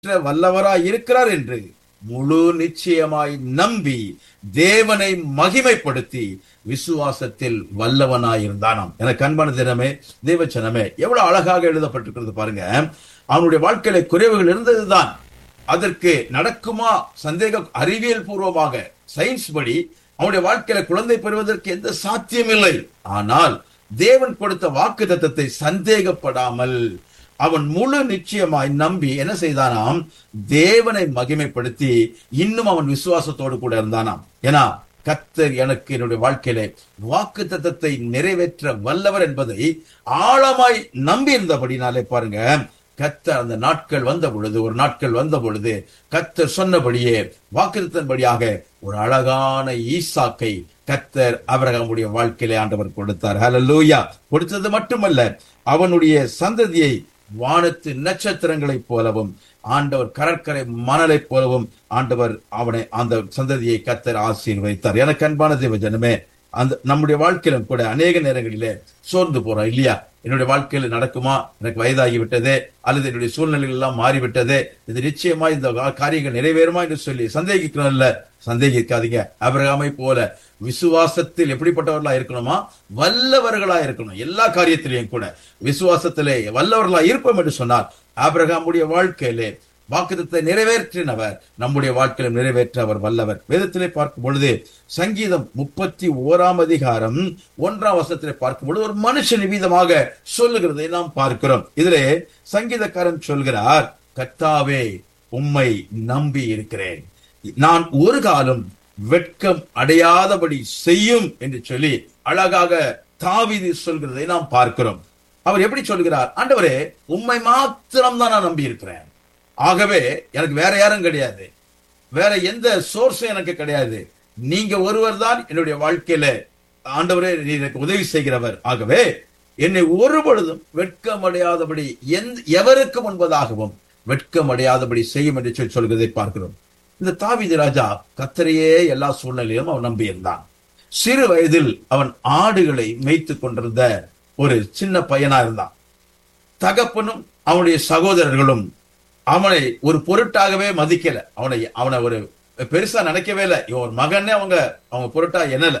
நிறைவேற்ற வல்லவராய் இருக்கிறார் என்று முழு நிச்சயமாய் நம்பி தேவனை மகிமைப்படுத்தி விசுவாசத்தில் வல்லவனாய் இருந்தானாம் எனக்கு அன்பான தினமே தேவச்சனமே எவ்வளவு அழகாக எழுதப்பட்டிருக்கிறது பாருங்க அவனுடைய வாழ்க்கையில குறைவுகள் இருந்ததுதான் அதற்கு நடக்குமா சந்தேகம் அறிவியல் பூர்வமாக சயின்ஸ் படி அவனுடைய வாழ்க்கையில குழந்தை பெறுவதற்கு எந்த சாத்தியம் இல்லை ஆனால் தேவன் கொடுத்த வாக்கு தத்தத்தை சந்தேகப்படாமல் அவன் முழு நிச்சயமாய் நம்பி என்ன செய்தானாம் தேவனை மகிமைப்படுத்தி இன்னும் அவன் விசுவாசத்தோடு கூட இருந்தானாம் ஏன்னா கத்தர் எனக்கு என்னுடைய வாழ்க்கையில வாக்கு தத்தத்தை நிறைவேற்ற வல்லவர் என்பதை ஆழமாய் நம்பி இருந்தபடினாலே பாருங்க கத்தர் அந்த நாட்கள் வந்த பொழுது ஒரு நாட்கள் வந்த பொழுது கத்தர் சொன்னபடியே வாக்குத்தன்படியாக ஒரு அழகான ஈசாக்கை கத்தர் அவரகமுடைய வாழ்க்கையிலே ஆண்டவர் கொடுத்தார் ஹalleluya கொடுத்தது மட்டுமல்ல அவனுடைய சந்ததியை வானத்து நட்சத்திரங்களைப் போலவும் ஆண்டவர் கடற்கரை மணலைப் போலவும் ஆண்டவர் அவனை அந்த சந்ததியை கத்தர் ஆசீர்வதித்தார் எனக்கு அன்பான தேவ ஜனமே அந்த நம்முடைய வாழ்க்கையிலும் கூட அநேக நேரங்களிலே சோர்ந்து போறோம் இல்லையா என்னுடைய வாழ்க்கையில நடக்குமா எனக்கு வயதாகி விட்டதே அல்லது என்னுடைய சூழ்நிலைகள் எல்லாம் மாறிவிட்டதே இது நிச்சயமா இந்த கா- காரியங்கள் நிறைவேறுமா என்று சொல்லி சந்தேகிக்கணும் இல்ல சந்தேகிக்காதீங்க அபிரகாமை போல விசுவாசத்தில் எப்படிப்பட்டவர்களா இருக்கணுமா வல்லவர்களா இருக்கணும் எல்லா காரியத்திலையும் கூட விசுவாசத்திலே வல்லவர்களா இருப்போம் என்று சொன்னார் ஆபிரகாமுடைய வாழ்க்கையிலே வாக்குத்தத்தை நிறைவேற்றினவர் நம்முடைய வாழ்க்கையிலும் நிறைவேற்ற அவர் வல்லவர் வேதத்திலே பார்க்கும் பொழுது சங்கீதம் முப்பத்தி ஓராம் அதிகாரம் ஒன்றாம் வசனத்திலே பார்க்கும் பொழுது ஒரு மனுஷன் விதமாக சொல்லுகிறதை நாம் பார்க்கிறோம் இதிலே சங்கீதக்காரன் சொல்கிறார் கத்தாவே உம்மை நம்பி இருக்கிறேன் நான் ஒரு காலம் வெட்கம் அடையாதபடி செய்யும் என்று சொல்லி அழகாக தாவீது சொல்கிறதை நாம் பார்க்கிறோம் அவர் எப்படி சொல்கிறார் ஆண்டவரே உம்மை மாத்திரம் தான் நான் நம்பி இருக்கிறேன் ஆகவே எனக்கு வேற யாரும் கிடையாது வேற எந்த சோர்ஸும் எனக்கு கிடையாது நீங்க ஒருவர் தான் என்னுடைய வாழ்க்கையில ஆண்டவரே நீ எனக்கு உதவி செய்கிறவர் ஆகவே என்னை ஒரு பொழுதும் வெட்கமடையாதபடி எந்த எவருக்கு முன்பதாகவும் வெட்கமடையாதபடி செய்யும் என்று சொல்லி சொல்கிறதை பார்க்கிறோம் இந்த தாவீது ராஜா கத்தரையே எல்லா சூழ்நிலையிலும் அவன் நம்பியிருந்தான் சிறு வயதில் அவன் ஆடுகளை மேய்த்துக் கொண்டிருந்த ஒரு சின்ன பையனா இருந்தான் தகப்பனும் அவனுடைய சகோதரர்களும் அவனை ஒரு பொருட்டாகவே மதிக்கல அவனை அவனை ஒரு பெருசா நினைக்கவே இல்லை இவன் ஒரு மகனே அவங்க அவங்க பொருட்டா என்னல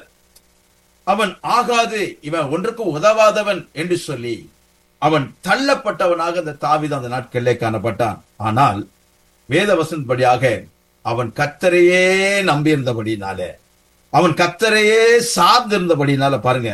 அவன் ஆகாது இவன் ஒன்றுக்கும் உதவாதவன் என்று சொல்லி அவன் தள்ளப்பட்டவனாக அந்த தாவீது அந்த நாட்களிலே காணப்பட்டான் ஆனால் வேதவசன்படியாக அவன் கத்தரையே நம்பியிருந்தபடினாலே அவன் கத்தரையே சார்ந்திருந்தபடினால பாருங்க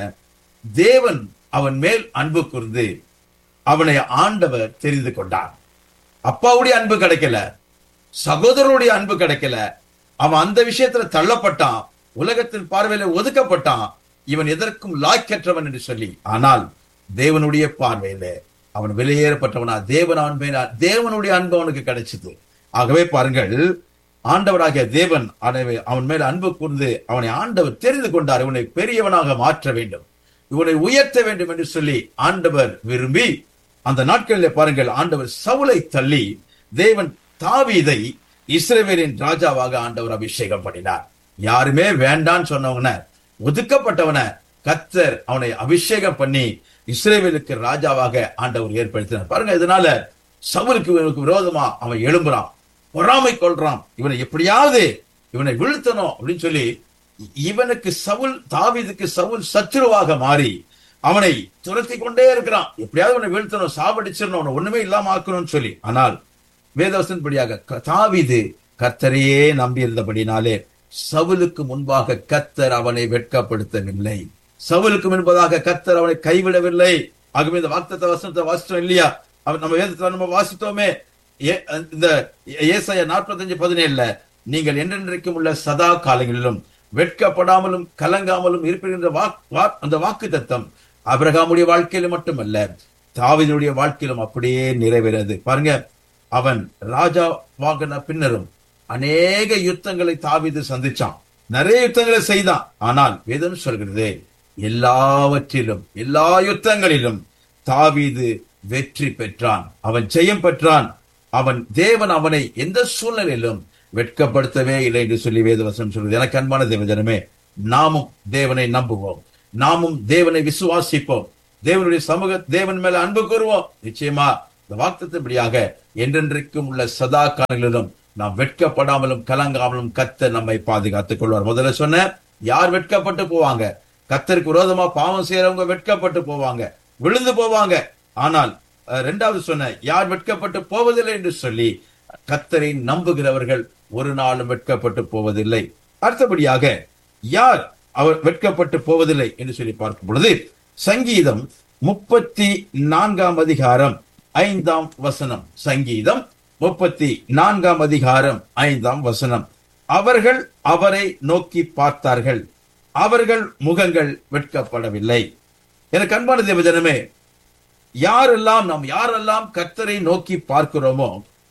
தேவன் அவன் மேல் அன்பு கூர்ந்து அவனை ஆண்டவர் தெரிந்து கொண்டார் அப்பாவுடைய அன்பு கிடைக்கல சகோதரருடைய அன்பு கிடைக்கல அவன் அந்த விஷயத்துல தள்ளப்பட்டான் உலகத்தின் பார்வையில ஒதுக்கப்பட்டான் இவன் எதற்கும் லாய்க்கற்றவன் என்று சொல்லி ஆனால் தேவனுடைய பார்வையில அவன் வெளியேறப்பட்டவனா தேவன் அவன் மேல தேவனுடைய அன்பு அவனுக்கு கிடைச்சது ஆகவே பாருங்கள் ஆண்டவராகிய தேவன் அவனை- அவன் மேல் அன்பு கூர்ந்து அவனை ஆண்டவர் தெரிந்து கொண்டார் இவனை பெரியவனாக மாற்ற வேண்டும் இவனை உயர்த்த வேண்டும் என்று சொல்லி ஆண்டவர் விரும்பி அந்த நாட்களிலே பாருங்கள் ஆண்டவர் சவுலை தள்ளி தேவன் தாவீதை இஸ்ரவேலின் ராஜாவாக ஆண்டவர் அபிஷேகம் பண்ணினார் யாருமே வேண்டான்னு சொன்னவன ஒதுக்கப்பட்டவன கத்தர் அவனை அபிஷேகம் பண்ணி இஸ்ரேவேலுக்கு ராஜாவாக ஆண்டவர் ஏற்படுத்தினார் பாருங்க இதனால சவுலுக்கு இவனுக்கு விரோதமா அவன் எழும்புறான் பொறாமை கொள்றான் இவனை எப்படியாவது இவனை வீழ்த்தணும் அப்படின்னு சொல்லி இவனுக்கு சவுல் தாவீதுக்கு சவுல் சத்துருவாக மாறி அவனை துரத்தி கொண்டே இருக்கிறான் எப்படியாவது அவனை வீழ்த்தணும் சாவடிச்சிடணும் அவனை ஒண்ணுமே இல்லாம ஆக்கணும்னு சொல்லி ஆனால் வேதவசன் படியாக தாவீது கர்த்தரையே நம்பியிருந்தபடினாலே சவுலுக்கு முன்பாக கத்தர் அவனை வெட்கப்படுத்தவில்லை சவுலுக்கு முன்பதாக கத்தர் அவனை கைவிடவில்லை ஆகவே இந்த வார்த்தத்தை வசனத்தை வாசித்தோம் இல்லையா அவன் நம்ம வேதத்துல நம்ம வாசித்தோமே ஏ- இந்த ஏசாயா நாற்பத்தஞ்சு பதினேழுல நீங்கள் என்றென்றைக்கும் உள்ள சதா காலங்களிலும் வெட்கப்படாமலும் கலங்காமலும் இருப்பின்ற வாக் வாக்- அந்த வாக்கு தத்தம் அபிரகாமுடைய வாழ்க்கையில மட்டுமல்ல தாவீதுடைய வாழ்க்கையிலும் அப்படியே நிறைவேறது பாருங்க அவன் ராஜா வாங்கின பின்னரும் அநேக யுத்தங்களை தாவீது சந்திச்சான் நிறைய யுத்தங்களை செய்தான் ஆனால் வேதம் சொல்கிறது எல்லாவற்றிலும் எல்லா யுத்தங்களிலும் தாவீது வெற்றி பெற்றான் அவன் ஜெயம் பெற்றான் அவன் தேவன் அவனை எந்த சூழ்நிலையிலும் வெட்கப்படுத்தவே இல்லை என்று சொல்லி வேதவசனம் சொல்றது எனக்கு அன்பான தேவஜனமே நாமும் தேவனை நம்புவோம் நாமும் தேவனை விசுவாசிப்போம் தேவனுடைய சமூக தேவன் மேல அன்பு கூறுவோம் நிச்சயமா இந்த வாக்குத்தின்படியாக என்றென்றைக்கும் உள்ள சதா காலங்களிலும் நாம் வெட்கப்படாமலும் கலங்காமலும் கத்த நம்மை பாதுகாத்துக் கொள்வார் முதல்ல சொன்ன யார் வெட்கப்பட்டு போவாங்க கத்தருக்கு விரோதமா பாவம் செய்யறவங்க வெட்கப்பட்டு போவாங்க விழுந்து போவாங்க ஆனால் அஹ், இரண்டாவது சொன்ன யார் வெட்கப்பட்டு போவதில்லை என்று சொல்லி கத்தரை நம்புகிறவர்கள் ஒரு நாளும் வெட்கப்பட்டு போவதில்லை அடுத்தபடியாக யார் அவர் வெட்கப்பட்டு போவதில்லை என்று சொல்லி பார்க்கும் பொழுது சங்கீதம் முப்பத்தி நான்காம் அதிகாரம் ஐந்தாம் வசனம் சங்கீதம் முப்பத்தி நான்காம் அதிகாரம் ஐந்தாம் வசனம் அவர்கள் அவரை நோக்கி பார்த்தார்கள் அவர்கள் முகங்கள் வெட்கப்படவில்லை எனக்கு அன்பான தேவஜனமே யாரெல்லாம் நாம் யாரெல்லாம் கர்த்தரை நோக்கி பார்க்கிறோமோ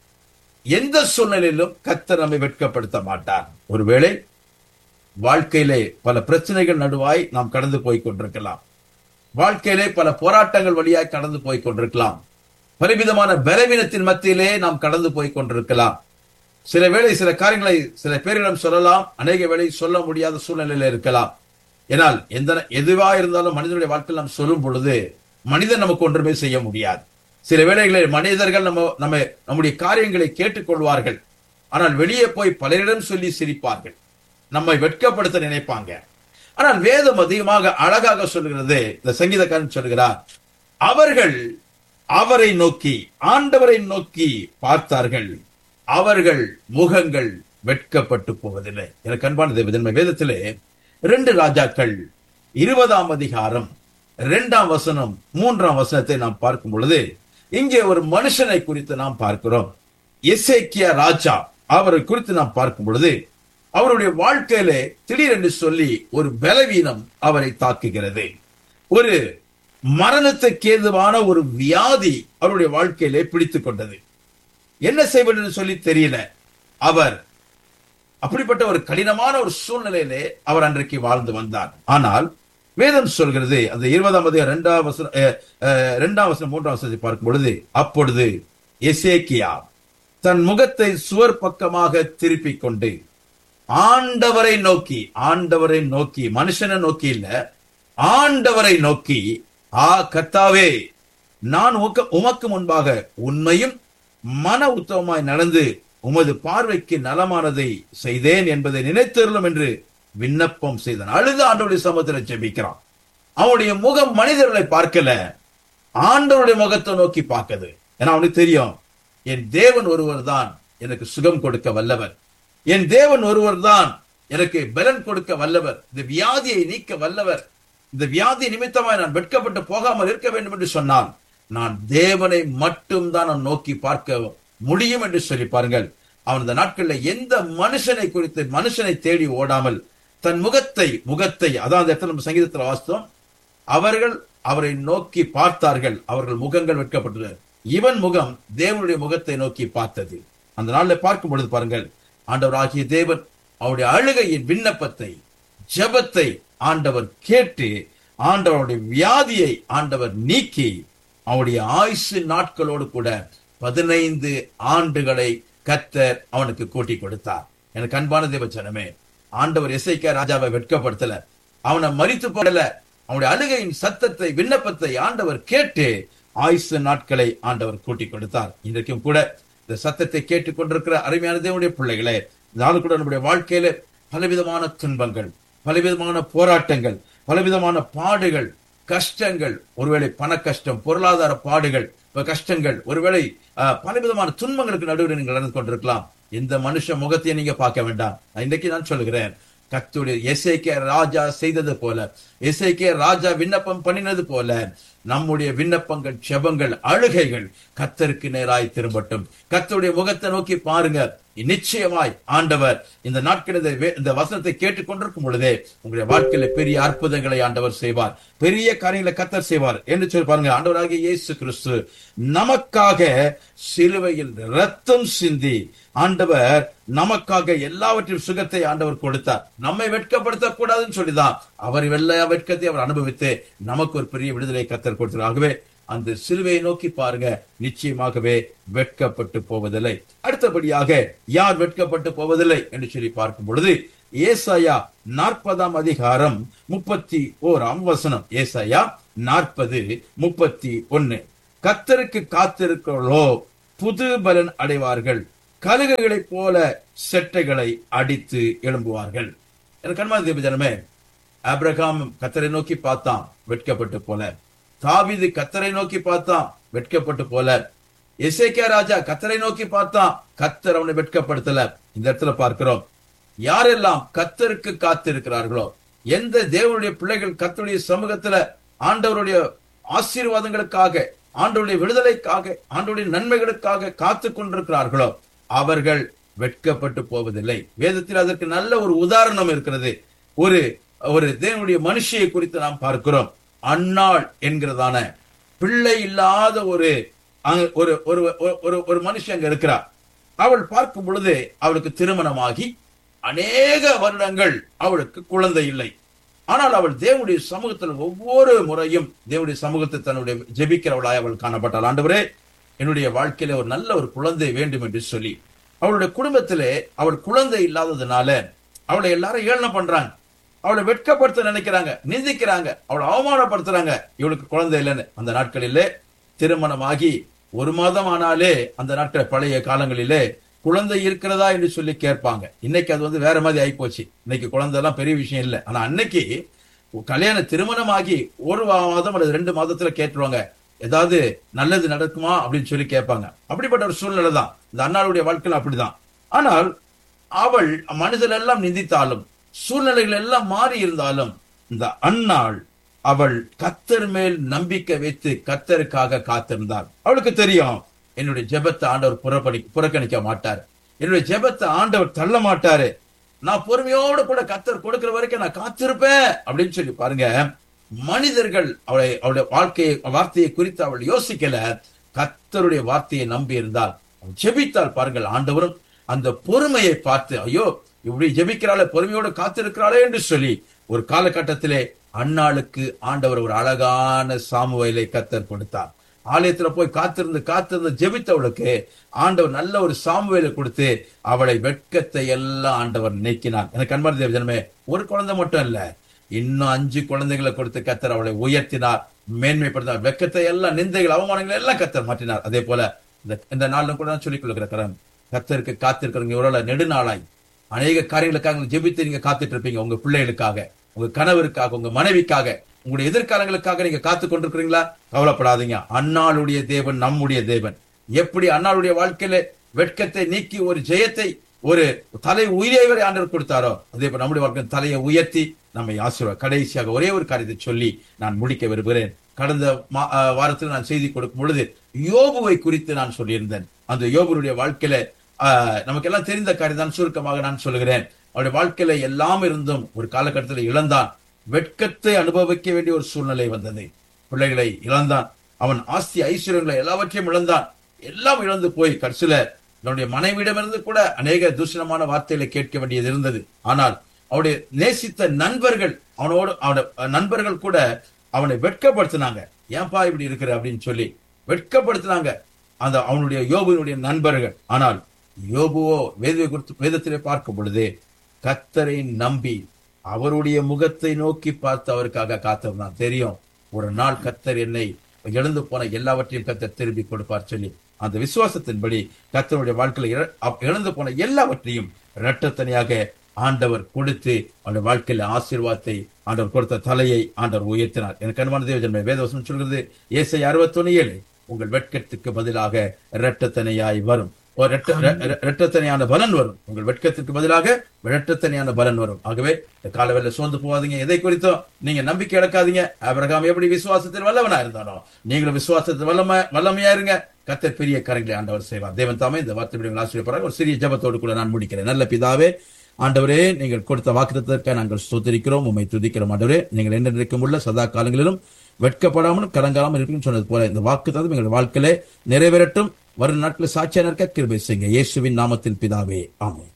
எந்த சூழ்நிலையிலும் கர்த்தர் நம்மை வெட்கப்படுத்த மாட்டார் ஒருவேளை வாழ்க்கையிலே பல பிரச்சனைகள் நடுவாய் நாம் கடந்து போய் கொண்டிருக்கலாம் வாழ்க்கையிலே பல போராட்டங்கள் வழியாய் கடந்து போய் கொண்டிருக்கலாம் பலவிதமான பலவீனத்தின் மத்தியிலே நாம் கடந்து போய் கொண்டிருக்கலாம் சில வேளை சில காரியங்களை சில பேரிடம் சொல்லலாம் அநேக வேளை சொல்ல முடியாத சூழ்நிலையில இருக்கலாம் ஏனால் எந்த எதுவா இருந்தாலும் மனிதனுடைய வாழ்க்கையில் நாம் சொல்லும் பொழுது மனிதன் நமக்கு ஒன்றுமே செய்ய முடியாது சில வேளைகளில் மனிதர்கள் நம்ம நம்ம நம்முடைய காரியங்களை கேட்டுக்கொள்வார்கள் ஆனால் வெளியே போய் பலரிடம் சொல்லி சிரிப்பார்கள் நம்மை வெட்கப்படுத்த நினைப்பாங்க ஆனால் வேதம் அதிகமாக அழகாக சொல்லுகிறது இந்த சங்கீதக்காரன் சொல்கிறார் அவர்கள் அவரை நோக்கி ஆண்டவரை நோக்கி பார்த்தார்கள் அவர்கள் முகங்கள் வெட்கப்பட்டு போவதில்லை எனக்கு அன்பான தேவதன்மை வேதத்திலே இரண்டு ராஜாக்கள் இருபதாம் அதிகாரம் இரண்டாம் வசனம் மூன்றாம் வசனத்தை நாம் பார்க்கும் பொழுது இங்கே ஒரு மனுஷனை குறித்து நாம் பார்க்கிறோம் எசேக்கியா ராஜா அவரை குறித்து நாம் பார்க்கும் பொழுது அவருடைய வாழ்க்கையிலே திடீரென்று சொல்லி ஒரு பலவீனம் அவரை தாக்குகிறது ஒரு மரணத்துக்கு ஏதுவான ஒரு வியாதி அவருடைய வாழ்க்கையிலே பிடித்துக் கொண்டது என்ன செய்வது என்று சொல்லி தெரியல அவர் அப்படிப்பட்ட ஒரு கடினமான ஒரு சூழ்நிலையிலே அவர் அன்றைக்கு வாழ்ந்து வந்தார் ஆனால் வேதம் சொல்கிறது அந்த இருபதாம் அதிகாரம் இரண்டாம் வசனம் அஹ், அஹ், இரண்டாம் வசனம் மூன்றாம் வசனத்தை பார்க்கும் பொழுது அப்பொழுது எசேக்கியா தன் முகத்தை சுவர் பக்கமாக திருப்பிக் கொண்டு ஆண்டவரை நோக்கி ஆண்டவரை நோக்கி மனுஷனை நோக்கி இல்ல ஆண்டவரை நோக்கி ஆ கர்த்தாவே நான் உமக்கு- உமக்கு முன்பாக உண்மையும் மன உத்தமமாய் நடந்து உமது பார்வைக்கு நலமானதை செய்தேன் என்பதை நினைத்தருளும் என்று விண்ணப்பம் செய்தான் அழுது ஆண்டவருடைய சமூகத்தில் ஜெபிக்கிறான் அவனுடைய முகம் மனிதர்களை பார்க்கல ஆண்டவருடைய முகத்தை நோக்கி பார்க்குது ஏன்னா அவனுக்கு தெரியும் என் தேவன் ஒருவர் தான் எனக்கு சுகம் கொடுக்க வல்லவர் என் தேவன் ஒருவர் தான் எனக்கு பலன் கொடுக்க வல்லவர் இந்த வியாதியை நீக்க வல்லவர் இந்த வியாதி நிமித்தமாய் நான் வெட்கப்பட்டு போகாமல் இருக்க வேண்டும் என்று சொன்னான் நான் தேவனை மட்டும் தான் நான் நோக்கி பார்க்க முடியும் என்று சொல்லி பாருங்கள் அவன் இந்த நாட்களில் எந்த மனுஷனை குறித்து மனுஷனை தேடி ஓடாமல் தன் முகத்தை முகத்தை அதான் அந்த இடத்துல நம்ம சங்கீதத்தில் வாசித்தோம் அவர்கள் அவரை நோக்கி பார்த்தார்கள் அவர்கள் முகங்கள் வெட்கப்பட்டது இவன் முகம் தேவனுடைய முகத்தை நோக்கி பார்த்தது அந்த நாளில் பார்க்கும் பொழுது பாருங்கள் ஆண்டவராகிய தேவன் அவருடைய அழுகையின் விண்ணப்பத்தை ஜெபத்தை ஆண்டவர் கேட்டு ஆண்டவருடைய வியாதியை ஆண்டவர் நீக்கி அவருடைய ஆயுசு நாட்களோடு கூட பதினைந்து ஆண்டுகளை கத்தர் அவனுக்கு கூட்டி கொடுத்தார் எனக்கு அன்பான தேவச்சனமே ஆண்டவர் இசைக்க ராஜாவை வெட்கப்படுத்தல அவனை மறித்து போடல அவனுடைய அழுகையின் சத்தத்தை விண்ணப்பத்தை ஆண்டவர் கேட்டு ஆயுசு நாட்களை ஆண்டவர் கூட்டி கொடுத்தார் இன்றைக்கும் கூட இந்த சத்தத்தை கேட்டுக் கொண்டிருக்கிற அருமையான தேவனுடைய பிள்ளைகளே நானும் கூட நம்முடைய வாழ்க்கையில பலவிதமான துன்பங்கள் பலவிதமான போராட்டங்கள் பலவிதமான பாடுகள் கஷ்டங்கள் ஒருவேளை பண கஷ்டம் பொருளாதார பாடுகள் இப்ப கஷ்டங்கள் ஒருவேளை அஹ், பலவிதமான துன்பங்களுக்கு நடுவில் நீங்கள் நடந்து கொண்டிருக்கலாம் இந்த மனுஷ முகத்தை நீங்க பார்க்க வேண்டாம் நான் இன்றைக்கு நான் சொல்கிறேன் கத்துடைய எசேக்கே ராஜா செய்தது போல எசேக்கே ராஜா விண்ணப்பம் பண்ணினது போல நம்முடைய விண்ணப்பங்கள் செபங்கள் அழுகைகள் கத்தருக்கு நேராய் திரும்பட்டும் கத்தருடைய முகத்தை நோக்கி பாருங்க நிச்சயமாய் ஆண்டவர் இந்த நாட்கள் இந்த வே- இந்த வசனத்தை கேட்டுக்கொண்டிருக்கும் பொழுதே உங்களுடைய வாழ்க்கையில பெரிய அற்புதங்களை ஆண்டவர் செய்வார் பெரிய காரியங்களை கத்தர் செய்வார் என்று சொல்லி பாருங்க ஆண்டவராகிய இயேசு கிறிஸ்து நமக்காக சிலுவையில் ரத்தம் சிந்தி ஆண்டவர் நமக்காக எல்லாவற்றையும் சுகத்தை ஆண்டவர் கொடுத்தார் நம்மை வெட்கப்படுத்த கூடாதுன்னு சொல்லிதான் அவர் எல்லா வெட்கத்தை அவர் அனுபவித்து நமக்கு ஒரு பெரிய விடுதலை கத்தர் கொடுத்தார் ஆகவே அந்த சிலுவையை நோக்கி பாருங்க நிச்சயமாகவே வெட்கப்பட்டு போவதில்லை அடுத்தபடியாக யார் வெட்கப்பட்டு போவதில்லை என்று சொல்லி பார்க்கும் பொழுது ஏசாயா நாற்பதாம் அதிகாரம் முப்பத்தி ஓராம் வசனம் ஏசாயா நாற்பது முப்பத்தி ஒன்னு கத்தருக்கு காத்திருக்கிறோ புது பலன் அடைவார்கள் கழுகுகளைப் போல செட்டைகளை அடித்து எழும்புவார்கள் எனக்கு அன்பான தேவ ஜனமே ஆபிரகாம் கத்தரை நோக்கி பார்த்தான் வெட்கப்பட்டு போல தாவீது கத்தரை நோக்கி பார்த்தான் வெட்கப்பட்டு போல எசேக்கியா ராஜா கத்தரை நோக்கி பார்த்தான் கத்தர் அவனை வெட்கப்படுத்தல இந்த இடத்துல பார்க்கிறோம் யாரெல்லாம் கத்தருக்கு காத்திருக்கிறார்களோ எந்த தேவனுடைய பிள்ளைகள் கத்தருடைய சமூகத்துல ஆண்டவருடைய ஆசீர்வாதங்களுக்காக ஆண்டவருடைய விடுதலைக்காக ஆண்டவருடைய நன்மைகளுக்காக காத்து கொண்டிருக்கிறார்களோ அவர்கள் வெட்கப்பட்டு போவதில்லை வேதத்தில் அதற்கு நல்ல ஒரு உதாரணம் இருக்கிறது ஒரு ஒரு தேவனுடைய மனுஷியை குறித்து நாம் பார்க்கிறோம் அன்னாள் என்கிறதான பிள்ளை இல்லாத ஒரு அங்க- ஒரு ஒரு ஒரு- ஒரு ஒரு மனுஷன் அங்க இருக்கிறார் அவள் பார்க்கும் பொழுது அவளுக்கு திருமணமாகி அநேக வருடங்கள் அவளுக்கு குழந்தை இல்லை ஆனால் அவள் தேவனுடைய சமூகத்தில் ஒவ்வொரு முறையும் தேவனுடைய சமூகத்தை தன்னுடைய ஜெபிக்கிறவளாய் அவள் காணப்பட்டாள் ஆண்டவரே என்னுடைய வாழ்க்கையில ஒரு நல்ல ஒரு குழந்தை வேண்டும் என்று சொல்லி அவளுடைய குடும்பத்திலே அவள் குழந்தை இல்லாததுனால அவளை எல்லாரும் ஏளனம் பண்றாங்க அவளை வெட்கப்படுத்த நினைக்கிறாங்க நிந்திக்கிறாங்க அவளை அவமானப்படுத்துறாங்க இவளுக்கு குழந்தை இல்லைன்னு அந்த நாட்களிலே திருமணமாகி ஒரு மாதம் ஆனாலே அந்த நாட்கள் பழைய காலங்களிலே குழந்தை இருக்கிறதா என்று சொல்லி கேட்பாங்க இன்னைக்கு அது வந்து வேற மாதிரி ஆயிப்போச்சு இன்னைக்கு குழந்தை எல்லாம் பெரிய விஷயம் இல்லை ஆனா அன்னைக்கு கல்யாண திருமணமாகி ஒரு மாதம் அல்லது ரெண்டு மாதத்துல கேட்டுருவாங்க ஏதாவது நல்லது நடக்குமா அப்படின்னு சொல்லி கேட்பாங்க அப்படிப்பட்ட ஒரு சூழ்நிலை தான் இந்த அண்ணாளுடைய வாழ்க்கையில அப்படிதான் ஆனால் அவள் மனிதர் எல்லாம் நிந்தித்தாலும் சூழ்நிலைகள் எல்லாம் மாறி இருந்தாலும் இந்த அன்னாள் அவள் கத்தர் மேல் நம்பிக்கை வைத்து கத்தருக்காக காத்திருந்தாள் அவளுக்கு தெரியும் என்னுடைய ஜெபத்தை ஆண்டவர் புறப்படி புறக்கணிக்க மாட்டார் என்னுடைய ஜெபத்தை ஆண்டவர் தள்ள மாட்டாரு நான் பொறுமையோடு கூட கத்தர் கொடுக்கிற வரைக்கும் நான் காத்திருப்பேன் அப்படின்னு சொல்லி பாருங்க மனிதர்கள் அவளை அவளுடைய வாழ்க்கையை வார்த்தையை குறித்து அவள் யோசிக்கல கத்தருடைய வார்த்தையை நம்பி இருந்தால் அவள் ஜெபித்தாள் பாருங்கள் ஆண்டவரும் அந்த பொறுமையை பார்த்து ஐயோ இப்படி ஜெபிக்கிறாளே பொறுமையோடு காத்திருக்கிறாளே என்று சொல்லி ஒரு காலகட்டத்திலே அன்னாளுக்கு ஆண்டவர் ஒரு அழகான சாமுவேலை கத்தர் கொடுத்தார் ஆலயத்துல போய் காத்திருந்து காத்திருந்து ஜெபித்தவளுக்கு ஆண்டவர் நல்ல ஒரு சாமுவேலை கொடுத்து அவளை வெட்கத்தை எல்லாம் ஆண்டவர் நீக்கினார் எனக்கு அன்பான தேவ ஜனமே ஒரு குழந்தை மட்டும் இல்ல இன்னும் அஞ்சு குழந்தைகளை கொடுத்து கத்தர் அவளை உயர்த்தினார் மேன்மைப்படுத்தினார் வெட்கத்தை எல்லாம் நிந்தைகள் அவமானங்களை எல்லாம் கத்தர் மாற்றினார் அதே போல இந்த இந்த நாள்ல கூட நான் சொல்லிக் கொள்கிறேன் கத்தருக்கு காத்திருக்கிறவங்க ஒரு நெடுநாளாய் அநேக காரியங்களுக்காக நீங்க ஜெபித்து நீங்க காத்துட்டு இருப்பீங்க உங்க பிள்ளைகளுக்காக உங்க கணவருக்காக உங்க மனைவிக்காக உங்களுடைய எதிர்காலங்களுக்காக நீங்க காத்து கொண்டிருக்கிறீங்களா கவலைப்படாதீங்க அன்னாளுடைய தேவன் நம்முடைய தேவன் எப்படி அன்னாளுடைய வாழ்க்கையில வெட்கத்தை நீக்கி ஒரு ஜெயத்தை ஒரு தலை உயிரை வரை ஆண்டவர் கொடுத்தாரோ அதே போல நம்முடைய வாழ்க்கை தலையை உயர்த்தி நம்மை ஆசீர்வாத கடைசியாக ஒரே ஒரு காரியத்தை சொல்லி நான் முடிக்க விரும்புகிறேன் கடந்த மா- அஹ் வாரத்தில் நான் செய்தி கொடுக்கும் பொழுது யோபுவை குறித்து நான் சொல்லியிருந்தேன் அந்த யோபுடைய வாழ்க்கையில ஆஹ், நமக்கெல்லாம் தெரிந்த காரியம் தான் சுருக்கமாக நான் சொல்லுகிறேன் அவருடைய வாழ்க்கையில எல்லாம் இருந்தும் ஒரு காலகட்டத்தில் இழந்தான் வெட்கத்தை அனுபவிக்க வேண்டிய ஒரு சூழ்நிலை வந்தது பிள்ளைகளை இழந்தான் அவன் ஆஸ்தி ஐஸ்வர்யங்களை எல்லாவற்றையும் இழந்தான் எல்லாம் இழந்து போய் கடைசியில தன்னுடைய மனைவியிடமிருந்து கூட அநேக தூஷணமான வார்த்தைகளை கேட்க வேண்டியது இருந்தது ஆனால் அவனுடைய நேசித்த நண்பர்கள் அவனோடு அவனோட நண்பர்கள் கூட அவனை வெட்கப்படுத்தினாங்க ஏன்பா இப்படி இருக்கிற அப்படின்னு சொல்லி வெட்கப்படுத்தினாங்க அந்த அவனுடைய யோபுவினுடைய நண்பர்கள் ஆனால் யோபுவோ வேத குறித்து வேதத்திலே பார்க்கும் பொழுது கத்தரை நம்பி அவருடைய முகத்தை நோக்கி பார்த்து அவருக்காக காத்திருந்தான் தெரியும் ஒரு நாள் கத்தர் என்னை இழந்து போன எல்லாவற்றையும் கத்தர் திரும்பி கொடுப்பார் சொல்லி அந்த விசுவாசத்தின்படி கத்தருடைய வாழ்க்கையில இழ- அப்- இழந்து போன எல்லாவற்றையும் இரட்டத்தனையாக ஆண்டவர் கொடுத்து அவனுடைய வாழ்க்கையில ஆசீர்வாதத்தை ஆண்டவர் கொடுத்த தலையை ஆண்டவர் உயர்த்தினார் எனக்கு அனுமான தேவஜன்மை வேதவசனம் சொல்கிறது ஏசை அறுபத்தொன்னு ஏழு உங்கள் வெட்கத்துக்கு பதிலாக இரட்டத்தனையாய் வரும் ஒரு ரெட்ட- ரெ- ரெ- இரட்டத்தனையான பலன் வரும் உங்கள் வெட்கத்திற்கு பதிலாக இரட்டத்தனையான பலன் வரும் ஆகவே இந்த காலவேல சோர்ந்து போகாதீங்க எதை குறித்தும் நீங்க நம்பிக்கை இழக்காதீங்க ஆபிரகாம் எப்படி விசுவாசத்தில் வல்லவனா இருந்தானோ நீங்களும் விசுவாசத்தில் வல்லம வல்லமையா இருங்க கத்தர் பெரிய கரங்களை ஆண்டவர் செய்வார் தேவன் தாமே இந்த வார்த்தை ஆசிரியப்படுறாங்க ஒரு சிறிய ஜெபத்தோடு கூட நான் முடிக்கிறேன் நல்ல பிதாவே ஆண்டவரே நீங்கள் கொடுத்த வாக்குத்தத்திற்காக நாங்கள் ஸ்தோத்திரிக்கிறோம் உண்மை துதிக்கிறோம் ஆண்டவரே நீங்கள் என்றென்றைக்கும் உள்ள சதா காலங்களிலும் வெட்கப்படாமலும் கலங்காமல் இருக்கும் சொன்னது போல இந்த வாக்குத்தத்தம் எங்கள் வாழ்க்கையிலே நிறைவேறட்டும் வரும் நாட்களில் சாட்சியா நிற்க கிருபை செய்யுங்க இயேசுவின் நாமத்தில் பிதாவே ஆமென்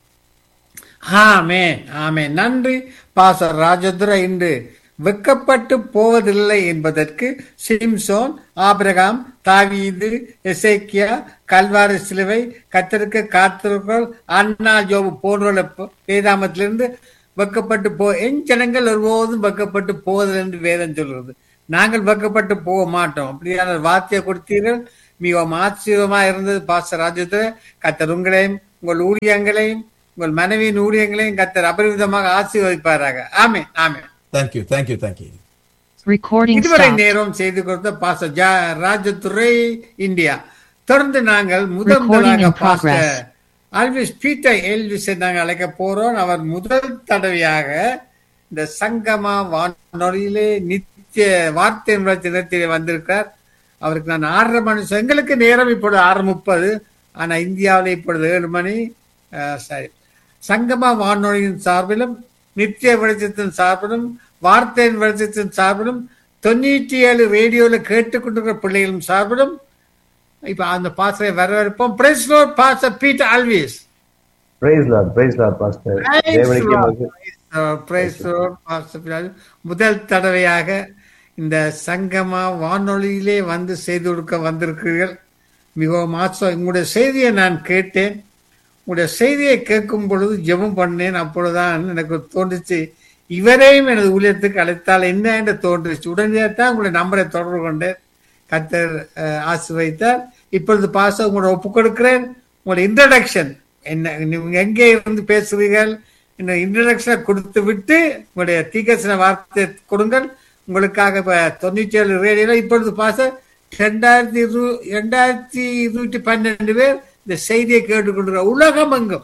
ஆமே ஆமே நன்றி பாசர் ராஜதுர இன்று வெக்கப்பட்டு போவதில்லை என்பதற்கு சிம்சோன் ஆபிரகாம் தாவீது எசேக்கியா கல்வாரி சிலுவை கத்தருக்கு காத்திருக்கள் அண்ணா ஜோபு போன்றவர்களை ப- வேதாமத்திலிருந்து வெக்கப்பட்டு போ என் ஜனங்கள் ஒருபோதும் வெக்கப்பட்டு போவதில்லை என்று வேதம் சொல்கிறது நாங்கள் வெக்கப்பட்டு போக மாட்டோம் அப்படியான வார்த்தையை கொடுத்தீர்கள் மிகவும் ஆச்சரியமா இருந்தது பாஸ்டர் ராஜேந்திர கத்தர் உங்களையும் உங்கள் ஊழியங்களையும் உங்கள் மனைவியின் ஊழியங்களையும் கத்தர் அபரிவிதமாக ஆசீர்வதிப்பாராக ஆமே ஆமே தேங்க்யூ தேங்க்யூ தேங்க்யூ Recording இதுவரை stopped. நேரம் செய்து கொடுத்த பாச ராஜதுரை இந்தியா தொடர்ந்து நாங்கள் முதல் Recording முதலாக in progress. Pastor Alvis Peter எல்விஸை நாங்கள் அழைக்க போறோம் அவர் முதல் தடவையாக இந்த சங்கமா வானொலியிலே நித்திய வார்த்தை நிலத்திலே வந்திருக்கிறார் அவருக்கு நான் ஆறரை மணி சொ- எங்களுக்கு நேரம் இப்பொழுது ஆறு முப்பது ஆனா இந்தியாவில் இப்பொழுது ஏழு மணி அஹ், சரி சங்கமா வானொலியின் சார்பிலும் நித்திய வெளிச்சத்தின் சார்பிலும் வார்த்தையின் வெளிச்சத்தின் சார்பிலும் தொண்ணூற்றி ஏழு ரேடியோல கேட்டுக்கொண்டிருக்கிற பிள்ளைகளும் சார்பிலும் இப்ப அந்த பாசறை வரவேற்போம் பிரைஸ் லோட் பாச Peter Alvis praise lord praise lord pastor தேவனுக்கு மகிமை. Praise the Lord, Pastor Pilal. முதல் தடவையாக இந்த சங்கமா வானொலியிலே வந்து செய்து கொடுக்க வந்திருக்கிறீர்கள் மிகவும் ஆச்சம் உங்களுடைய செய்தியை நான் கேட்டேன் உங்களுடைய செய்தியை கேட்கும் பொழுது ஜெபம் பண்ணேன் அப்பொழுதுதான் எனக்கு தோன்றுச்சு இவரையும் எனது ஊழியத்துக்கு அழைத்தால் என்ன என்று தோன்றுச்சு உடனே தான் உங்களுடைய நம்பரை தொடர்பு கொண்டேன் கத்தர் அஹ், ஆசீர்வதித்தார் இப்பொழுது பாச உங்களோட ஒப்புக் கொடுக்கிறேன் உங்களுடைய இன்ட்ரடக்ஷன் என்ன நீங்க எங்கே இருந்து பேசுறீர்கள் இந்த இன்ட்ரடக்ஷனை கொடுத்து விட்டு உங்களுடைய தீக்கசன வார்த்தை கொடுங்கள் உங்களுக்காக இப்ப தொண்ணூற்றி ஏழு ரேடியோல இப்பொழுது பாச ரெண்டாயிரத்தி இரு ரெண்டாயிரத்தி இருநூற்றி பன்னெண்டு பேர் இந்த செய்தியை கேட்டுக்கொண்டிருக்கிற உலகம் எங்கும்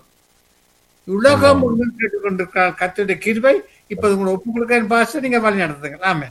உலகம் எங்கும் கேட்டுக்கொண்டிருக்கிற கத்துடைய கிருபை இப்போது உங்களை ஒப்புக் கொடுக்கிறேன் பாச நீங்க வழி நடத்துங்க ஆமே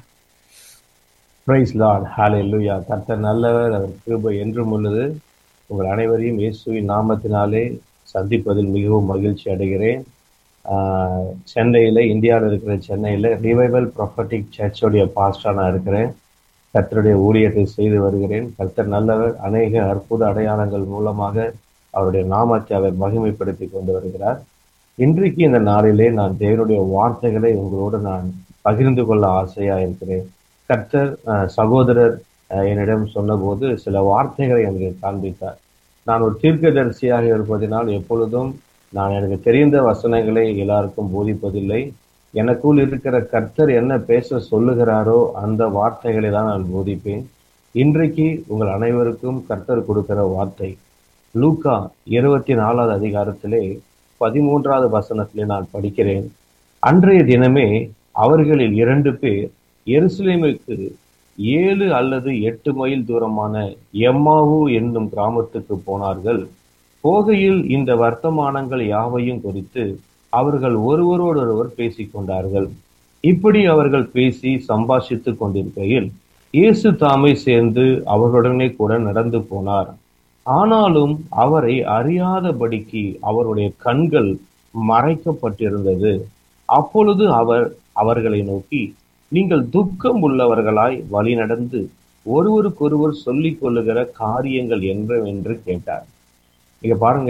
பிரைஸ் லார்ட் ஹalleluya கர்த்தர் நல்லவர் அவர் கிருபை என்றும் உள்ளது உங்கள் அனைவரையும் இயேசுவின் நாமத்தினாலே சந்திப்பதில் மிகவும் மகிழ்ச்சி அடைகிறேன் ஆஹ், சென்னையில இந்தியாவில் இருக்கிற சென்னையில ரிவைவல் ப்ரொஃபட்டிக் சர்ச்சோடைய பாஸ்டா நான் இருக்கிறேன் கர்த்தருடைய ஊழியத்தை செய்து வருகிறேன் கர்த்தர் நல்லவர் அநேக அற்புத அடையாளங்கள் மூலமாக அவருடைய நாமத்தை அவர் மகிமைப்படுத்தி கொண்டு வருகிறார் இன்றைக்கு இந்த நாளிலே நான் தேவனுடைய வார்த்தைகளை உங்களோடு நான் பகிர்ந்து கொள்ள ஆசையா இருக்கிறேன் கர்த்தர் அஹ், சகோதரர் அஹ், என்னிடம் சொன்னபோது சில வார்த்தைகளை எனக்கு காண்பித்தார் நான் ஒரு தீர்க்கதரிசியாக இருப்பதினால் எப்பொழுதும் நான் எனக்கு தெரிந்த வசனங்களை எல்லாருக்கும் போதிப்பதில்லை எனக்குள் இருக்கிற கர்த்தர் என்ன பேச சொல்லுகிறாரோ அந்த வார்த்தைகளை தான் நான் போதிப்பேன் இன்றைக்கு உங்கள் அனைவருக்கும் கர்த்தர் கொடுக்கிற வார்த்தை லூக்கா இருபத்தி நாலாவது அதிகாரத்திலே பதிமூன்றாவது வசனத்திலே நான் படிக்கிறேன் அன்றைய தினமே அவர்களில் இரண்டு பேர் எருசலேமுக்கு ஏழு அல்லது எட்டு மைல் தூரமான எம்மாவு என்னும் கிராமத்துக்கு போனார்கள் போகையில் இந்த வர்த்தமானங்கள் யாவையும் குறித்து அவர்கள் ஒருவரோடொருவர் பேசிக்கொண்டார்கள் இப்படி அவர்கள் பேசி சம்பாஷித்துக் கொண்டிருக்கையில் இயேசு தாமே சேர்ந்து அவர்களுடனே கூட நடந்து போனார் ஆனாலும் அவரை அறியாதபடிக்கு அவருடைய கண்கள் மறைக்கப்பட்டிருந்தது அப்பொழுது அவர் அவர்களை நோக்கி நீங்கள் துக்கம் உள்ளவர்களாய் வழி நடந்து ஒருவருக்கொருவர் சொல்லிக் கொள்ளுகிற காரியங்கள் என்னவென்று கேட்டார் இங்க பாருங்க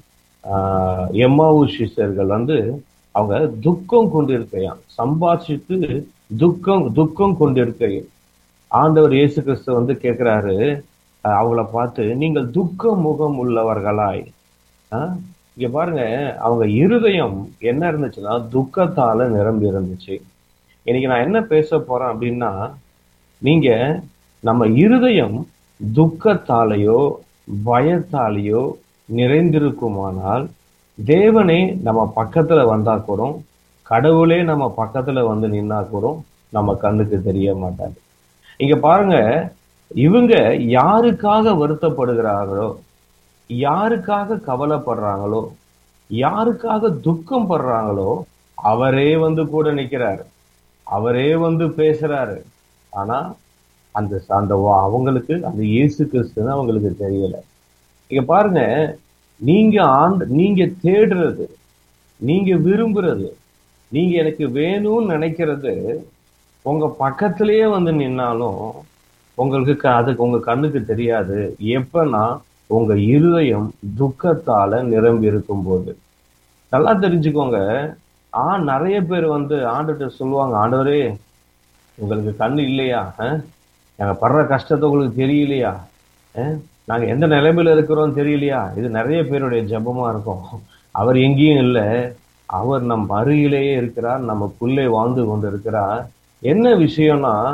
ஆஹ் எம்மாவு சிஷ்யர்கள் வந்து அவங்க துக்கம் கொண்டிருக்கையாம் சம்பாஷித்து துக்கம் துக்கம் கொண்டிருக்கையும் ஆண்டவர் இயேசு கிறிஸ்து வந்து கேட்கிறாரு ஆஹ் அவங்கள பார்த்து நீங்கள் துக்க முகம் உள்ளவர்களாய் ஆஹ் இங்க பாருங்க அவங்க இருதயம் என்ன இருந்துச்சுன்னா துக்கத்தால நிரம்பி இருந்துச்சு இன்னைக்கு நான் என்ன பேச போறேன் அப்படின்னா நீங்க நம்ம இருதயம் துக்கத்தாலேயோ பயத்தாலேயோ நிறைந்திருக்குமானால் தேவனே நம்ம பக்கத்துல வந்தா கூட கடவுளே நம்ம பக்கத்துல வந்து நின்னா கூட நம்ம கண்ணுக்கு தெரிய மாட்டாது இங்க பாருங்க இவங்க யாருக்காக வருத்தப்படுகிறார்களோ யாருக்காக கவலைப்படுறாங்களோ யாருக்காக துக்கம் படுறாங்களோ அவரே வந்து கூட நிக்கிறாரு அவரே வந்து பேசுறாரு ஆனா அந்த அந்த வா- அவங்களுக்கு அந்த இயேசு கிறிஸ்துன்னு அவங்களுக்கு தெரியல இங்க பாருங்க நீங்க ஆண்டு நீங்க தேடுறது நீங்க விரும்புறது நீங்க எனக்கு வேணும்னு நினைக்கிறது உங்க பக்கத்திலேயே வந்து நின்னாலும் உங்களுக்கு க- அதுக்கு உங்க கண்ணுக்கு தெரியாது எப்பன்னா உங்க இருதயம் துக்கத்தால நிரம்பி இருக்கும் போது நல்லா தெரிஞ்சுக்கோங்க ஆ நிறைய பேர் வந்து ஆண்டுகிட்ட சொல்லுவாங்க ஆண்டவரே உங்களுக்கு கண்ணு இல்லையா அஹ்? நாங்க படுற கஷ்டத்தை உங்களுக்கு தெரியலையா அஹ்? நாங்க எந்த நிலைமையில இருக்கிறோம் தெரியலையா இது நிறைய பேருடைய ஜெபமா இருக்கும் அவர் எங்கேயும் இல்லை அவர் நம் அருகிலேயே இருக்கிறார் நமக்குள்ளே வாழ்ந்து கொண்டு இருக்கிறார் என்ன விஷயம்னா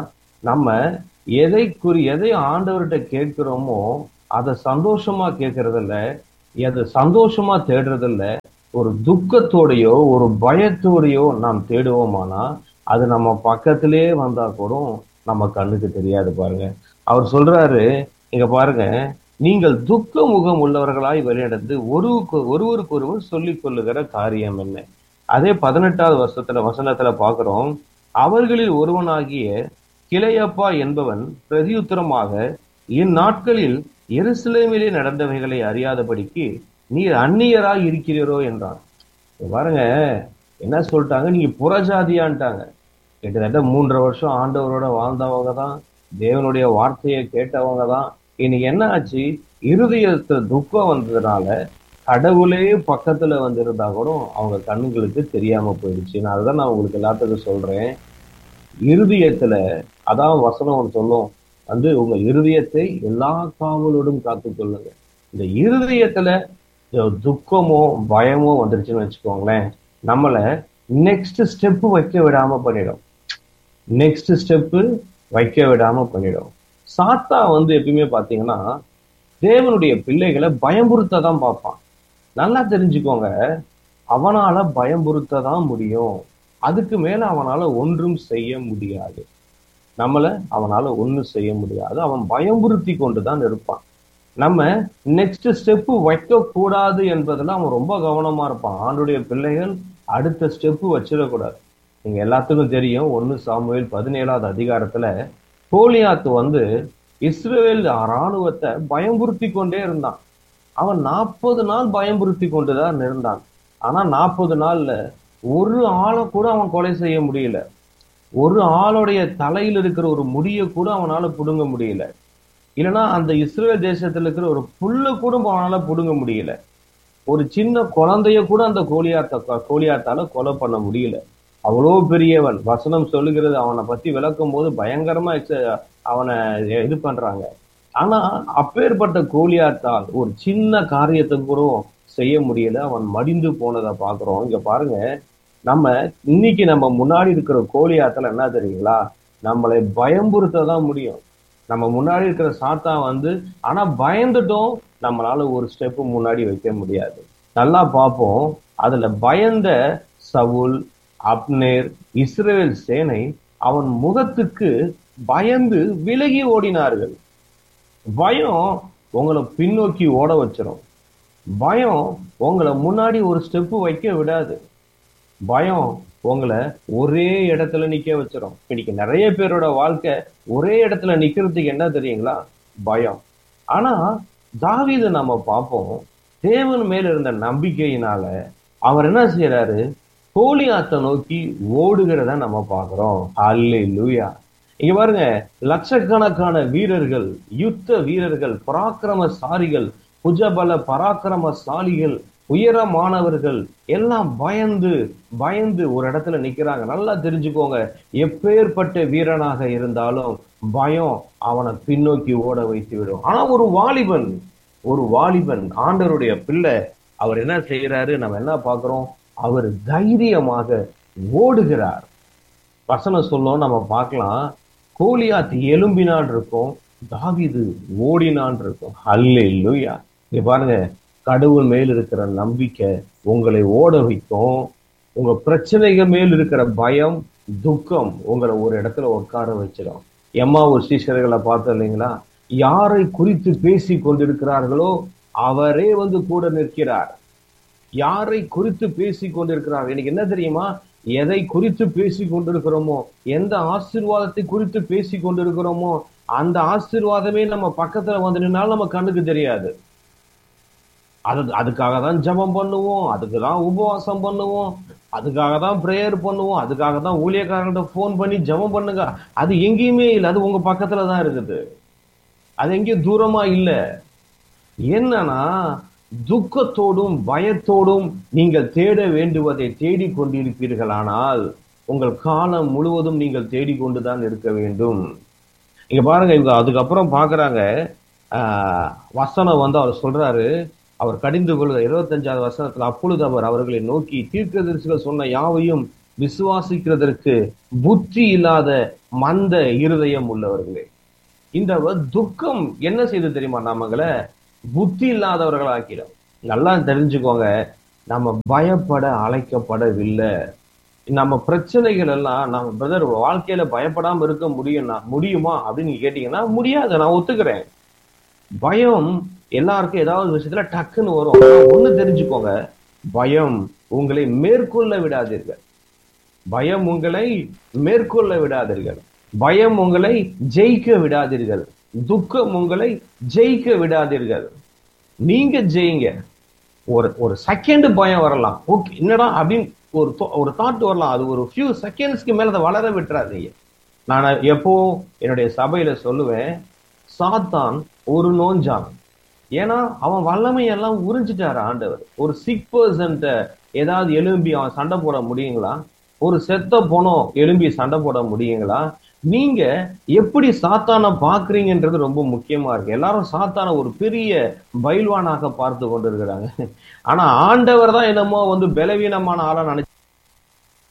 நம்ம எதை குறி எதை ஆண்டவர்கிட்ட கேட்கிறோமோ அதை சந்தோஷமா கேட்கறது இல்ல எதை சந்தோஷமா தேடுறது இல்ல ஒரு துக்கத்தோடையோ ஒரு பயத்தோடையோ நாம் தேடுவோமானா அது நம்ம பக்கத்திலே வந்தா கூட நம்ம கண்ணுக்கு தெரியாது பாருங்க அவர் சொல்றாரு இங்க பாருங்க நீங்கள் துக்க முகம் உள்ளவர்களாய் வெளிநடந்து ஒருவருக்கு ஒருவருக்கு ஒருவர் சொல்லிக் கொள்ளுகிற காரியம் என்ன அதே பதினெட்டாவது வருஷத்துல வசனத்துல பாக்குறோம் அவர்களில் ஒருவனாகிய கிளையப்பா என்பவன் பிரதியுத்தரமாக இந்நாட்களில் எருசலேமிலே நடந்தவைகளை அறியாதபடிக்கு நீர் அந்நியராய் இருக்கிறீரோ என்றான் இங்க பாருங்க என்ன சொல்லிட்டாங்க நீங்க புறஜாதியான்ட்டாங்க கிட்டத்தட்ட மூன்றரை வருஷம் ஆண்டவரோட வாழ்ந்தவங்க தான் தேவனுடைய வார்த்தையை கேட்டவங்க தான் இன்னைக்கு என்ன ஆச்சு இருதயத்துல துக்கம் வந்ததுனால கடவுளே பக்கத்துல வந்திருந்தா கூட அவங்க கண்ணுங்களுக்கு தெரியாம போயிடுச்சு நான் அதுதான் நான் உங்களுக்கு எல்லாத்துக்கும் சொல்றேன் இருதயத்துல அதான் வசனம் ஒன்று சொல்லும் வந்து உங்க இருதயத்தை எல்லா காவலோடும் காத்துக்கொள்ளுங்க இந்த இருதயத்துல இந்த துக்கமோ பயமோ வந்துருச்சுன்னு வச்சுக்கோங்களேன் நம்மள நெக்ஸ்ட் ஸ்டெப் வைக்க விடாம பண்ணிடும் நெக்ஸ்ட் ஸ்டெப் வைக்க விடாம பண்ணிடும் சாத்தா வந்து எப்பயுமே பாத்தீங்கன்னா தேவனுடைய பிள்ளைகளை பயமுறுத்த தான் பார்ப்பான் நல்லா தெரிஞ்சுக்கோங்க அவனால பயமுறுத்த தான் முடியும் அதுக்கு மேல அவனால ஒன்றும் செய்ய முடியாது நம்மள அவனால ஒண்ணும் செய்ய முடியாது அவன் பயமுறுத்தி கொண்டுதான் இருப்பான் நம்ம நெக்ஸ்ட் ஸ்டெப் வைக்க கூடாது என்பதுல அவன் ரொம்ப கவனமா இருப்பான் ஆண்டுடைய பிள்ளைகள் அடுத்த ஸ்டெப் வச்சிடக்கூடாது நீங்க எல்லாத்துக்கும் தெரியும் ஒன்னு சாமுவேல் பதினேழாவது அதிகாரத்துல கோலியாத்து வந்து இஸ்ரேல் ராணுவத்தை பயமுறுத்தி கொண்டே இருந்தான் அவன் நாற்பது நாள் பயமுறுத்தி கொண்டுதான் இருந்தான் ஆனா நாற்பது நாள்ல ஒரு ஆளை கூட அவன் கொலை செய்ய முடியல ஒரு ஆளுடைய தலையில் இருக்கிற ஒரு முடிய கூட அவனால புடுங்க முடியல இல்லைன்னா அந்த இஸ்ரேல் தேசத்துல இருக்கிற ஒரு புல்ல கூட அவனால புடுங்க முடியல ஒரு சின்ன குழந்தைய கூட அந்த கோலியாத்த கோலியாத்தால கொலை பண்ண முடியல அவ்வளோ பெரியவன் வசனம் சொல்லுகிறது அவனை பத்தி விளக்கும் போது பயங்கரமா எச்ச- அவனை இது பண்றாங்க ஆனா அப்பேற்பட்ட கோலியாத்தால் ஒரு சின்ன காரியத்தை கூட செய்ய முடியல அவன் மடிந்து போனதை பாக்குறோம் இங்க பாருங்க நம்ம இன்னைக்கு நம்ம முன்னாடி இருக்கிற கோலியாத்துல என்ன தெரியுங்களா நம்மளை பயம்புறுத்த தான் முடியும் நம்ம முன்னாடி இருக்கிற சாத்தா வந்து ஆனா பயந்துட்டோம் நம்மளால ஒரு ஸ்டெப் முன்னாடி வைக்க முடியாது நல்லா பார்ப்போம் அதுல பயந்த சவுல் அப்னேர் இஸ்ரேல் சேனை அவன் முகத்துக்கு பயந்து விலகி ஓடினார்கள் பயம் உங்களை பின்னோக்கி ஓட வச்சிரும் பயம் உங்களை முன்னாடி ஒரு ஸ்டெப் வைக்க விடாது பயம் உங்களை ஒரே இடத்துல நிக்க வச்சிரும் இன்னைக்கு நிறைய பேரோட வாழ்க்கை ஒரே இடத்துல நிக்கிறதுக்கு என்ன தெரியுங்களா பயம் ஆனா தாவீது நம்ம பார்ப்போம் தேவன் மேல இருந்த நம்பிக்கையினால அவர் என்ன செய்யறாரு கோலியாத்தை நோக்கி ஓடுகிறத நம்ம பார்க்கிறோம் அல்லே லூயா இங்க பாருங்க லட்சக்கணக்கான வீரர்கள் யுத்த வீரர்கள் பராக்கிரமசாலிகள் புஜபல பராக்கிரமசாலிகள் உயரமானவர்கள் எல்லாம் பயந்து பயந்து ஒரு இடத்துல நிக்கிறாங்க நல்லா தெரிஞ்சுக்கோங்க எப்பேற்பட்ட வீரனாக இருந்தாலும் பயம் அவனை பின்னோக்கி ஓட வைத்து விடும் ஆனா ஒரு வாலிபன் ஒரு வாலிபன் ஆண்டவருடைய பிள்ளை அவர் என்ன செய்யறாரு நம்ம என்ன பார்க்கிறோம் அவர் தைரியமாக ஓடுகிறார் வசனம் சொல்லும் நம்ம பார்க்கலாம் கோலியாத் எலும்பினான் இருக்கும் தாவீது ஓடினான் இருக்கும் அல்லே லூயா இங்க பாருங்க கடவுள் மேல் இருக்கிற நம்பிக்கை உங்களை ஓட வைக்கும் உங்க பிரச்சனைகள் மேல் இருக்கிற பயம் துக்கம் உங்களை ஒரு இடத்துல உட்கார வச்சிடும் எம்மா ஒரு சீஷர்களை பார்த்தோம் இல்லைங்களா யாரை குறித்து பேசி கொண்டிருக்கிறார்களோ அவரே வந்து கூட நிற்கிறார் யாரை குறித்து பேசி கொண்டிருக்கிறார் எனக்கு என்ன தெரியுமா எதை குறித்து பேசி கொண்டிருக்கிறோமோ எந்த ஆசீர்வாதத்தை குறித்து பேசி கொண்டிருக்கிறோமோ அந்த ஆசீர்வாதமே நம்ம பக்கத்துல வந்து நின்னாலும் நம்ம கண்ணுக்கு தெரியாது அது அதுக்காக தான் ஜெபம் பண்ணுவோம் அதுக்கு தான் உபவாசம் பண்ணுவோம் அதுக்காக தான் ப்ரேயர் பண்ணுவோம் அதுக்காக தான் ஊழியக்காரங்கள்ட்ட ஃபோன் பண்ணி ஜெபம் பண்ணுங்க அது எங்கேயுமே இல்லை அது உங்க பக்கத்துல தான் இருக்குது அது எங்கேயும் தூரமா இல்லை என்னன்னா துக்கத்தோடும் பயத்தோடும் நீங்கள் தேட வேண்டுவதை தேடிக் கொண்டிருப்பீர்களானால் உங்கள் காலம் முழுவதும் நீங்கள் தேடிக்கொண்டுதான் இருக்க வேண்டும் இங்க பாருங்க இவங்க அதுக்கப்புறம் பாக்குறாங்க ஆஹ், வசனம் வந்து அவர் சொல்றாரு அவர் கடிந்து கொள்கிற இருபத்தஞ்சாவது வசனத்துல அப்பொழுது அவர் அவர்களை நோக்கி தீர்க்கதரிசிகள் சொன்ன யாவையும் விசுவாசிக்கிறதற்கு புத்தி இல்லாத மந்த இருதயம் உள்ளவர்களே இந்த வ- துக்கம் என்ன செய்து தெரியுமா நம்மள புத்தி இல்லாதவர்களாக்கிடும் நல்லா தெரிஞ்சுக்கோங்க நம்ம பயப்பட அழைக்கப்படவில்லை நம்ம பிரச்சனைகள் எல்லாம் நம்ம பிரதர் வாழ்க்கையில பயப்படாம இருக்க முடியும்னா முடியுமா அப்படின்னு நீங்க கேட்டீங்கன்னா முடியாது நான் ஒத்துக்கிறேன் பயம் எல்லாருக்கும் ஏதாவது விஷயத்துல டக்குன்னு வரும் ஆனா ஒண்ணு தெரிஞ்சுக்கோங்க பயம் உங்களை மேற்கொள்ள விடாதீர்கள் பயம் உங்களை மேற்கொள்ள விடாதீர்கள் பயம் உங்களை ஜெயிக்க விடாதீர்கள் துக்கம் உங்களை ஜெயிக்க விடாதீர்கள் நீங்க ஜெயிங்க ஒரு ஒரு செகண்ட் பயம் வரலாம் ஓகே என்னடா அப்படின்னு ஒரு thou- ஒரு தாட் வரலாம் அது ஒரு ஃபியூ செகண்ட்ஸ்க்கு மேல அதை வளர விட்டுறாதீங்க நான் எப்போ என்னுடைய சபையில சொல்லுவேன் சாத்தான் ஒரு நோஞ்சான் ஏன்னா அவன் வல்லமையெல்லாம் உறிஞ்சிட்டாரு ஆண்டவர் ஒரு சிக் பர்சன்ட்ட ஏதாவது எலும்பி அவன் சண்டை போட முடியுங்களா ஒரு செத்த போனோம் எலும்பி சண்டை போட முடியுங்களா நீங்க எப்படி சாத்தானை பாக்குறீங்கன்றது ரொம்ப முக்கியமா இருக்கு எல்லாரும் சாத்தானை ஒரு பெரிய பைல்வானாக பார்த்து கொண்டு இருக்கிறாங்க ஆனா ஆண்டவர் தான் என்னமோ வந்து பலவீனமான ஆளா நினைச்சு